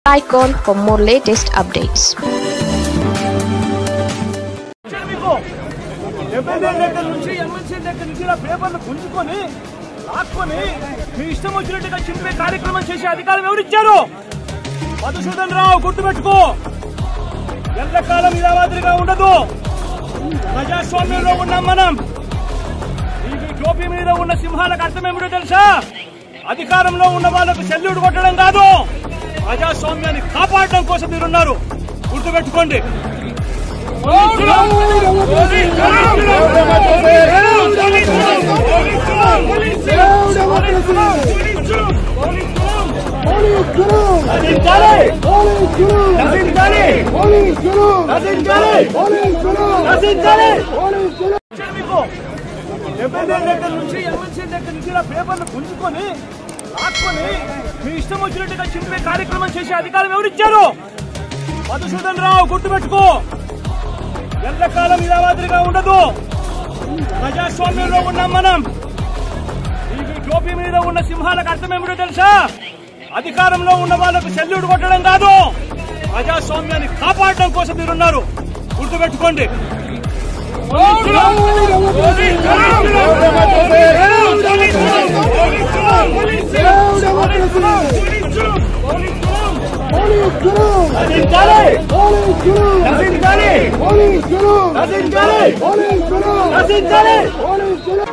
icon for more latest updates. వచ్చాడు మీకు MLA దగ్గర నుంచి ఎమ్మెల్సీ దగ్గర నుంచి ఇలా పేపర్లు గుంజుకొని లాక్కొని మీ ఇష్టం వచ్చినట్టుగా చింపే కార్యక్రమం చేసే అధికారం ఎవరిచ్చారు మధుసూదన్ రావు గుర్తుపెట్టుకో ఎల్లకాలం ఇలా మాదిరిగా ఉండదు ప్రజాస్వామ్యంలో ఉన్నాం మనం ఈ టోపీ మీద ఉన్న సింహాలకు అర్థం ఏమిటో తెలుసా అధికారంలో ఉన్న వాళ్ళకు సెల్యూట్ కొట్టడం కాదు ప్రజాస్వామ్యాన్ని కాపాడడం కోసం మీరున్నారు గుర్తుపెట్టుకోండి ఎమ్మెల్యే దగ్గర నుంచి ఎమ్మెల్సీ దగ్గర నుంచి ఇలా పేపర్లు గుంజుకొని లాక్కొని మీ ఇష్టం వచ్చినట్టుగా చింపే కార్యక్రమం చేసే అధికారం ఎవరిచ్చారు మధుసూదన్ రావు గుర్తుపెట్టుకో ఎల్లకాలం ఇలా మాదిరిగా ఉండదు ప్రజాస్వామ్యంలో ఉన్నాం మనం ఈ టోపీ మీద ఉన్న సింహాలకు అర్థం ఏమిటో తెలుసా అధికారంలో ఉన్న వాళ్ళకు సెల్యూట్ కొట్టడం కాదు ప్రజాస్వామ్యాన్ని కాపాడడం కోసం మీరున్నారు గుర్తుపెట్టుకోండి Police!